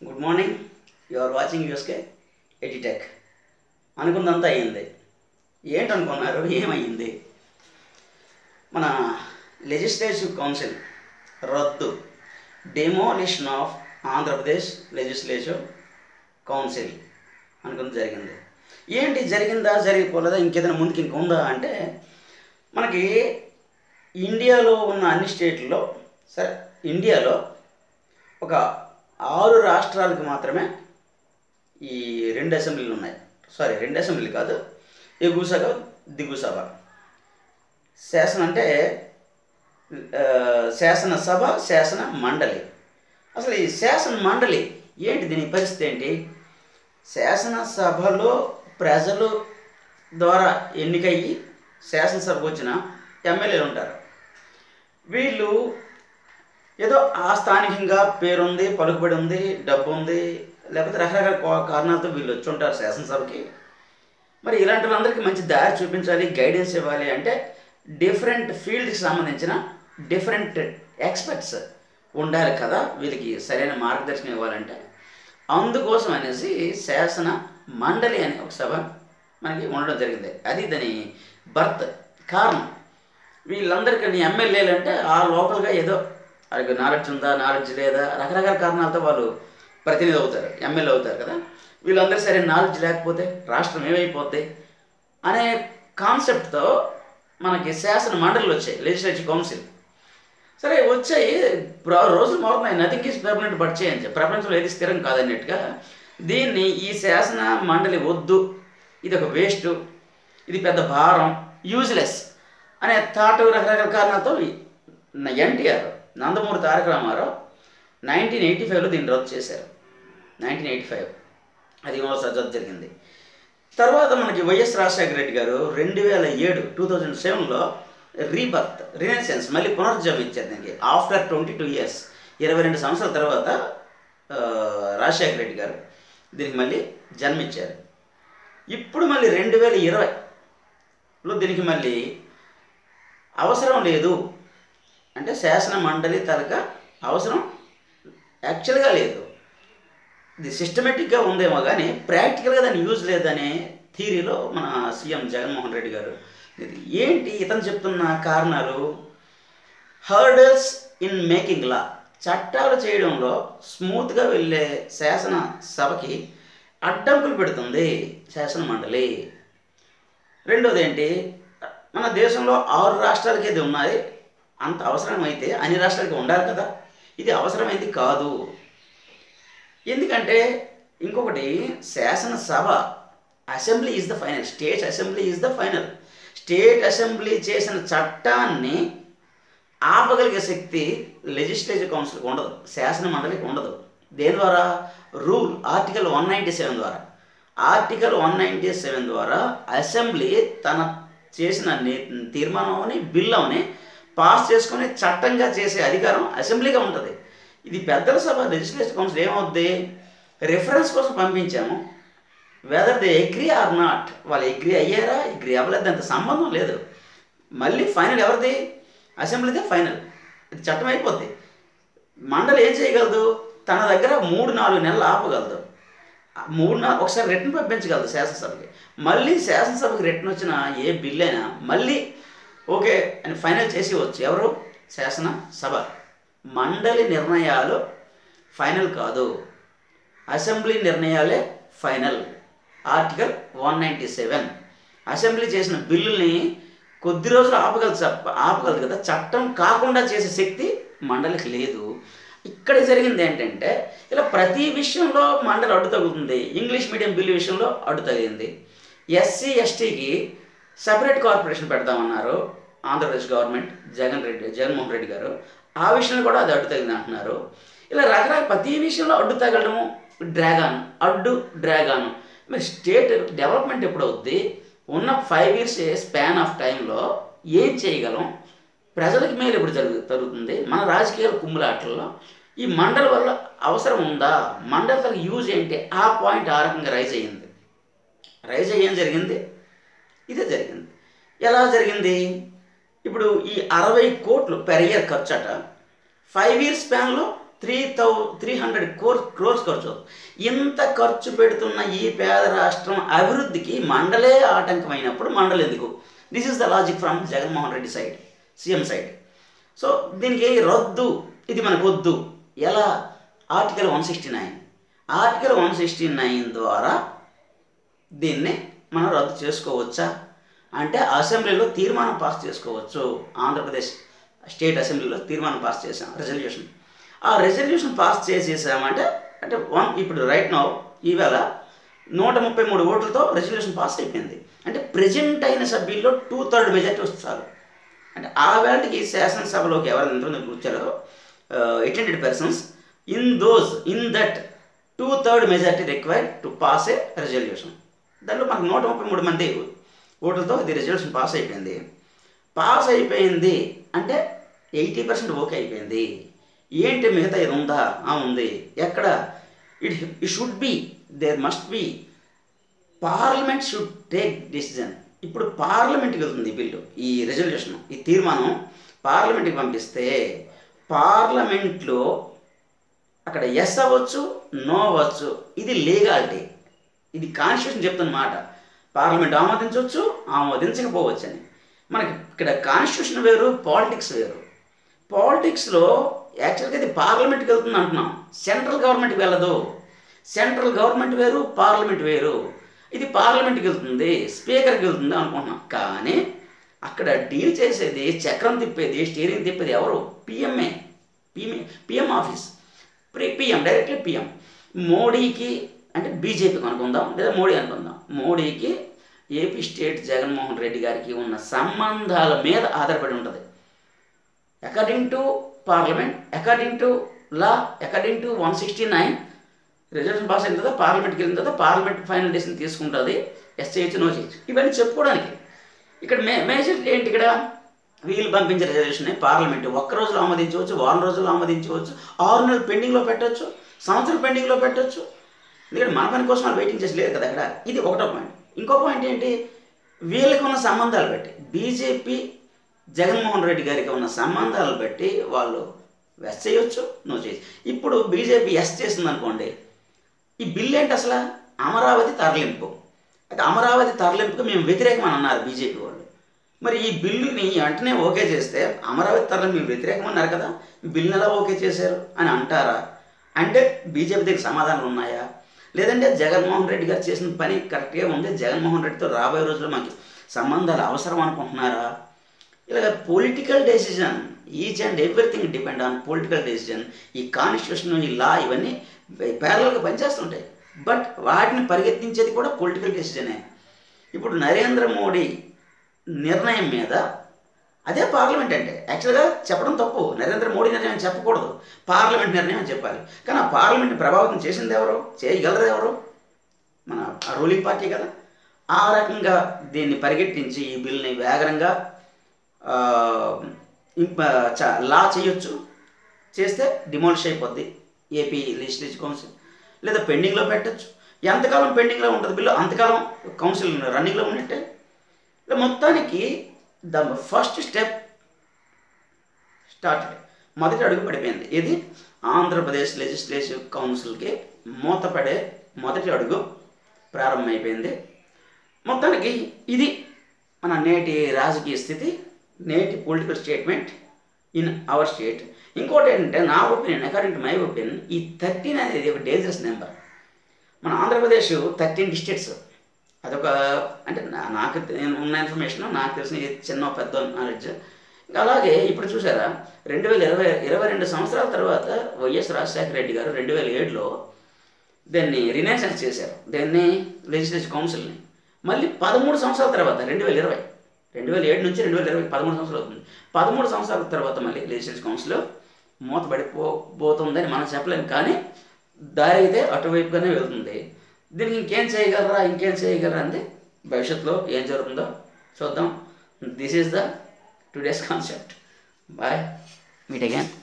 good morning you are watching USK edtech అనుకుందంతా అయ్యింది ఏంటనుకున్నారు ఏమయ్యింది మన లెజిస్లేటివ్ కౌన్సిల్ రద్దు demolition of Andhra Pradesh legislative council అనుకుంది జరిగింది ఏంటి జరిగిందా జరిగిపోలేదా ఇంకేదైనా ముందుకు ఇంక ఉందా అంటే మనకి ఇండియాలో ఉన్న అన్ని స్టేట్లలో సరే ఇండియాలో ఒక ఆరు రాష్ట్రాలకు మాత్రమే ఈ రెండు అసెంబ్లీలు ఉన్నాయి సారీ రెండు అసెంబ్లీలు కాదు ఎగువ సభ దిగువ సభ శాసనం అంటే ఆ, శాసనసభ శాసన మండలి అసలు ఈ శాసన మండలి ఏంటి దీని పరిస్థితి ఏంటి శాసనసభలో ప్రజలు ద్వారా ఎన్నికయ్యి శాసనసభకు వచ్చిన ఎమ్మెల్యేలు ఉంటారు వీళ్ళు ఏదో ఆ స్థానికంగా పేరుంది పలుకుబడి ఉంది డబ్బు ఉంది లేకపోతే రకరకాల కో- కారణాలతో వీళ్ళు వచ్చి ఉంటారు శాసనసభకి మరి ఇలాంటి వాళ్ళందరికీ మంచి దారి చూపించాలి గైడెన్స్ ఇవ్వాలి అంటే డిఫరెంట్ ఫీల్డ్కి సంబంధించిన డిఫరెంట్ ఎక్స్పర్ట్స్ ఉండాలి కదా వీళ్ళకి సరైన మార్గదర్శనం ఇవ్వాలంటే అందుకోసం అనేసి శాసన మండలి అనే ఒక సభ మనకి ఉండడం జరిగింది అది దాని బర్త్ కారణం వీళ్ళందరికీ ఎమ్మెల్యేలు అంటే ఆ లోపలగా ఏదో వాళ్ళకి నాలెడ్జ్ ఉందా నాలెడ్జ్ లేదా రకరకాల కారణాలతో వాళ్ళు ప్రతినిధి అవుతారు ఎమ్మెల్యే అవుతారు కదా వీళ్ళందరూ సరే నాలెడ్జ్ లేకపోతే రాష్ట్రం ఏమైపోద్ది అనే కాన్సెప్ట్తో మనకి శాసన మండలిలు వచ్చాయి లెజిస్లేటివ్ కౌన్సిల్ సరే వచ్చాయి ప్ర- రోజులు మారుతున్నాయి nothing is permanent but change ప్రపంచంలో ఏది స్థిరం కాదన్నట్టుగా దీన్ని ఈ శాసన మండలి వద్దు ఇది ఒక వేస్ట్ ఇది పెద్ద భారం యూజ్లెస్ అనే థాట్ రకరకాల కారణాలతో NTR Nandamuri Taraka Ramarao nineteen eighty ఫైవ్లో దీన్ని రద్దు చేశారు నైన్టీన్ ఎయిటీ ఫైవ్ అది మొదటిసారి రద్దు జరిగింది తర్వాత మనకి వైఎస్ రాజశేఖర రెడ్డి గారు రెండు వేల ఏడు టూ థౌజండ్ సెవెన్లో రీబర్త్ రినెసెన్స్ మళ్ళీ పునరుజ్జీవం ఇచ్చారు దీనికి ఆఫ్టర్ ట్వంటీ టూ ఇయర్స్ ఇరవై రెండు సంవత్సరాల తర్వాత ఆ, రాజశేఖర రెడ్డి గారు దీనికి మళ్ళీ జన్మించారు ఇప్పుడు మళ్ళీ రెండు వేల ఇరవైలో దీనికి మళ్ళీ అవసరం లేదు అంటే శాసన మండలి తలక అవసరం యాక్చువల్గా లేదు ఇది సిస్టమేటిక్గా ఉందేమో కానీ ప్రాక్టికల్గా దాని యూజ్ లేదనే థీరీలో మన సీఎం జగన్మోహన్ రెడ్డి గారు ఇది ఏంటి ఇతను చెప్తున్న కారణాలు హర్డల్స్ ఇన్ మేకింగ్ లా చట్టాలు చేయడంలో స్మూత్గా వెళ్ళే శాసన సభకి అడ్డంకులు పెడుతుంది శాసన మండలి రెండోది ఏంటి మన దేశంలో ఆరు రాష్ట్రాలకి ఇది ఉన్నాయి అంత అవసరమైతే అన్ని రాష్ట్రాలకి ఉండాలి కదా ఇది అవసరమైంది కాదు ఎందుకంటే ఇంకొకటి శాసనసభ assembly is the final state assembly is the final state assembly చేసిన చట్టాన్ని ఆపగలిగే శక్తి లెజిస్లేటివ్ కౌన్సిల్కి ఉండదు శాసన మండలికి ఉండదు దేని ద్వారా rule article one ninety seven ద్వారా ఆర్టికల్ వన్ నైంటీ సెవెన్ ద్వారా అసెంబ్లీ తన చేసిన ని- తీర్మానంని బిల్ అవని పాస్ చేసుకుని చట్టంగా చేసే అధికారం అసెంబ్లీగా ఉంటుంది ఇది పెద్దల సభ లెజిస్లేటివ్ కౌన్సిల్ ఏమవుద్ది రిఫరెన్స్ కోసం పంపించాము whether they agree or not వాళ్ళు అగ్రీ అయ్యారా అగ్రీ అవ్వలేదు అంత సంబంధం లేదు మళ్ళీ ఫైనల్ ఎవరిది అసెంబ్లీదే ఫైనల్ ఇది చట్టం అయిపోద్ది మండలి ఏం చేయగలదు తన దగ్గర మూడు నాలుగు నెలలు ఆపగలదు ఆ మూడు నాలుగు ఒకసారి రిటర్న్ పంపించగలదు శాసనసభకి మళ్ళీ శాసనసభకి రిటర్న్ వచ్చిన ఏ బిల్ అయినా మళ్ళీ ఓకే అని ఫైనల్ చేసి వచ్చు ఎవరు శాసన సభ మండలి నిర్ణయాలు ఫైనల్ కాదు అసెంబ్లీ నిర్ణయాలే final article one ninety seven assembly చేసిన బిల్లుల్ని కొద్ది రోజులు ఆపగలదు చ- ఆపగలదు కదా చట్టం కాకుండా చేసే శక్తి మండలికి లేదు ఇక్కడ జరిగింది ఏంటంటే ఇలా ప్రతి విషయంలో మండలి అడ్డు తగులుతుంది ఇంగ్లీష్ మీడియం బిల్లు విషయంలో అడ్డు తగిలింది ఎస్సీ ఎస్టీకి సపరేట్ కార్పొరేషన్ పెడతామన్నారు ఆంధ్రప్రదేశ్ గవర్నమెంట్ జగన్ రెడ్డి జగన్మోహన్ రెడ్డి గారు ఆ విషయంలో కూడా అది అడ్డు తగిలింది అంటున్నారు ఇలా రకరకాల ప్రతి విషయంలో అడ్డు తగలడము డ్రాగాన్ అడ్డు డ్రాగాన్ మరి స్టేట్ డెవలప్మెంట్ ఎప్పుడు అవుద్ది ఉన్న ఫైవ్ ఇయర్స్ స్పాన్ ఆఫ్ టైంలో ఏం చేయగలం ప్రజలకు మేలు ఎప్పుడు జరుగు జరుగుతుంది మన రాజకీయాల కుమ్ములాటల్లో ఈ మండలి వల్ల అవసరం ఉందా మండలి వల్ల యూజ్ ఏంటి ఆ పాయింట్ ఆ రకంగా రైజ్ అయ్యింది రైజ్ అయ్యి ఏం జరిగింది ఇదే జరిగింది ఎలా జరిగింది ఇప్పుడు ఈ అరవై కోట్లు పెర్ ఇయర్ ఖర్చు అట ఫైవ్ ఇయర్స్ స్పాన్లో three thou three hundred crore crores ఖర్చు అవుతుంది ఇంత ఖర్చు పెడుతున్న ఈ పేద రాష్ట్రం అభివృద్ధికి మండలే ఆటంకమైనప్పుడు మండలి ఎందుకు this is the logic from Jaganmohan Reddy side CM side so దీనికి రద్దు ఇది మనకు వద్దు ఎలా article one sixty nine article one sixty nine ద్వారా దీన్ని మనం రద్దు చేసుకోవచ్చా అంటే అసెంబ్లీలో తీర్మానం పాస్ చేసుకోవచ్చు ఆంధ్రప్రదేశ్ స్టేట్ అసెంబ్లీలో తీర్మానం పాస్ చేసాం రెజల్యూషన్ ఆ రెజల్యూషన్ పాస్ చేసేసామంటే అంటే వన్ ఇప్పుడు రైట్ నౌ ఈవేళ నూట ముప్పై మూడు ఓట్లతో రెజల్యూషన్ పాస్ అయిపోయింది అంటే ప్రజెంట్ అయిన సభ్యుల్లో టూ థర్డ్ మెజార్టీ వస్తుంది చాలు అంటే ఆ వేళకి శాసనసభలోకి ఎవరు ఎంతమంది కూర్చారో attended persons in those in that two third majority required to pass a resolution దాంట్లో మనకు నూట ముప్పై మూడు మంది ఓట్లతో ఇది రెజల్యూషన్ పాస్ అయిపోయింది పాస్ అయిపోయింది అంటే ఎయిటీ పర్సెంట్ ఓకే అయిపోయింది ఏంటి మిగతా ఇది ఉందా ఆ, ఉంది ఎక్కడ it it should be there must be parliament should take decision ఇప్పుడు పార్లమెంట్కి వెళ్తుంది ఈ బిల్లు ఈ రెజల్యూషన్ ఈ తీర్మానం పార్లమెంట్కి పంపిస్తే పార్లమెంట్లో అక్కడ ఎస్ అవ్వచ్చు నో అవ్వచ్చు ఇది లీగాలిటీ ఇది కాన్స్టిట్యూషన్ చెప్తున్న మాట పార్లమెంట్ ఆమోదించవచ్చు ఆమోదించకపోవచ్చు అని మనకి ఇక్కడ కాన్స్టిట్యూషన్ వేరు పాలిటిక్స్ వేరు పాలిటిక్స్లో యాక్చువల్గా ఇది పార్లమెంట్కి వెళ్తుంది అంటున్నాం సెంట్రల్ గవర్నమెంట్కి వెళ్ళదు సెంట్రల్ గవర్నమెంట్ వేరు పార్లమెంట్ వేరు ఇది పార్లమెంట్కి వెళ్తుంది స్పీకర్కి వెళ్తుంది అనుకుంటున్నాం కానీ అక్కడ డీల్ చేసేది చక్రం తిప్పేది స్టీరింగ్ తిప్పేది ఎవరు PMA PM PM office pre PM directly PM మోడీకి అంటే బీజేపీకి అనుకుందాం లేదా మోడీ అనుకుందాం మోడీకి ఏపీ స్టేట్ జగన్మోహన్ రెడ్డి గారికి ఉన్న సంబంధాల మీద ఆధారపడి ఉంటుంది according to parliament according to law according to one sixty nine resolution pass అయిన తర్వాత పార్లమెంట్కి వెళ్ళిన తర్వాత పార్లమెంట్ ఫైనల్ డెసిషన్ తీసుకుంటుంది ఎస్ చేయొచ్చు నో చేయొచ్చు ఇవన్నీ చెప్పుకోవడానికి ఇక్కడ మే మేజర్ ఏంటి ఇక్కడ వీళ్ళు పంపించే రిజల్యూషన్ పార్లమెంట్ ఒక్క రోజులో ఆమోదించవచ్చు వారం రోజుల్లో ఆమోదించవచ్చు ఆరు నెలలు పెండింగ్లో పెట్టవచ్చు సంవత్సరం పెండింగ్లో పెట్టవచ్చు ఎందుకంటే మన పని కోసం వాళ్ళు వెయిటింగ్ చేసి లేదు కదా అక్కడ ఇది ఒకటో పాయింట్ ఇంకో పాయింట్ ఏంటి వీళ్ళకి ఉన్న సంబంధాలు బట్టి బీజేపీ జగన్మోహన్ రెడ్డి గారికి ఉన్న సంబంధాలు బట్టి వాళ్ళు ఎస్ చేయొచ్చు నో చేయొచ్చు ఇప్పుడు బీజేపీ ఎస్ చేసింది అనుకోండి ఈ బిల్ ఏంటి అసలు అమరావతి తరలింపు అయితే అమరావతి తరలింపుకు మేము వ్యతిరేకం అని అన్నారు బీజేపీ వాళ్ళు మరి ఈ బిల్లుని వెంటనే ఓకే చేస్తే అమరావతి తరలింపు మేము వ్యతిరేకం అన్నారు కదా బిల్లుని ఎలా ఓకే చేశారు అని అంటారా అంటే బీజేపీ దగ్గర సమాధానాలు ఉన్నాయా లేదంటే జగన్మోహన్ రెడ్డి గారు చేసిన పని కరెక్ట్గా ఉంది జగన్మోహన్ రెడ్డితో రాబోయే రోజుల్లో మనకి సంబంధాలు అవసరం అనుకుంటున్నారా ఇలాగ political decision each and everything depend on political decision ఈ కాన్స్టిట్యూషన్ ఈ లా ఇవన్నీ ప్యారల్గా పనిచేస్తుంటాయి బట్ వాటిని పరిగెత్తించేది కూడా పొలిటికల్ డెసిజనే ఇప్పుడు నరేంద్ర మోడీ నిర్ణయం మీద అదే పార్లమెంట్ అంటే యాక్చువల్గా చెప్పడం తప్పు నరేంద్ర మోడీ నిర్ణయం చెప్పకూడదు పార్లమెంట్ నిర్ణయం అని చెప్పాలి కానీ ఆ పార్లమెంట్ ప్రభావితం చేసింది ఎవరు చేయగలరు ఎవరు మన రూలింగ్ పార్టీ కదా ఆ రకంగా దీన్ని పరిగెట్టించి ఈ బిల్ని వేగంగా ఆ, ఇంప- చ- లా చేయొచ్చు చేస్తే డిమాలిష్ అయిపోద్ది ఏపీ లెజిస్లేటివ్ కౌన్సిల్ లేదా పెండింగ్లో పెట్టచ్చు ఎంతకాలం పెండింగ్లో ఉంటుంది బిల్లు అంతకాలం కౌన్సిల్ రన్నింగ్లో ఉన్నట్టే ఇలా మొత్తానికి ద ఫస్ట్ స్టెప్ స్టార్టెడ్ మొదటి అడుగు పడిపోయింది ఇది ఆంధ్రప్రదేశ్ లెజిస్లేటివ్ కౌన్సిల్కి మూతపడే మొదటి అడుగు ప్రారంభమైపోయింది మొత్తానికి ఇది మన నేటి రాజకీయ స్థితి నేటి political statement in our state ఇంకోటి ఏంటంటే నా opinion according to my opinion ఈ థర్టీన్ అనేది ఒక డేంజరస్ నెంబర్ మన ఆంధ్రప్రదేశ్ థర్టీన్ డిస్ట్రిక్ట్స్ అదొక అంటే నా- నాకు తె- ఉన్న ఇన్ఫర్మేషన్ నాకు తెలిసిన ఈ చిన్న పెద్ద నాలెడ్జ్ ఇంకా అలాగే ఇప్పుడు చూసారా రెండు వేల ఇరవై ఇరవై రెండు సంవత్సరాల తర్వాత వైఎస్ రాజశేఖర రెడ్డి గారు రెండు వేల ఏడులో దాన్ని రినైసెన్స్ చేశారు దాన్ని లెజిస్లేటివ్ కౌన్సిల్ని మళ్ళీ పదమూడు సంవత్సరాల తర్వాత రెండు వేల ఇరవై రెండు వేల ఏడు నుంచి రెండు వేల ఇరవై పదమూడు సంవత్సరాలు అవుతుంది పదమూడు సంవత్సరాల తర్వాత మళ్ళీ లెజిస్లేటివ్ కౌన్సిల్ మూతపడిపో పోతుందని మనం చెప్పలేము కానీ దారి అయితే అటువైపుగానే వెళ్తుంది దీనికి ఇంకేం చేయగలరా ఇంకేం చేయగలరా అంటే భవిష్యత్తులో ఏం జరుగుతుందో చూద్దాం this is the today's concept bye meet again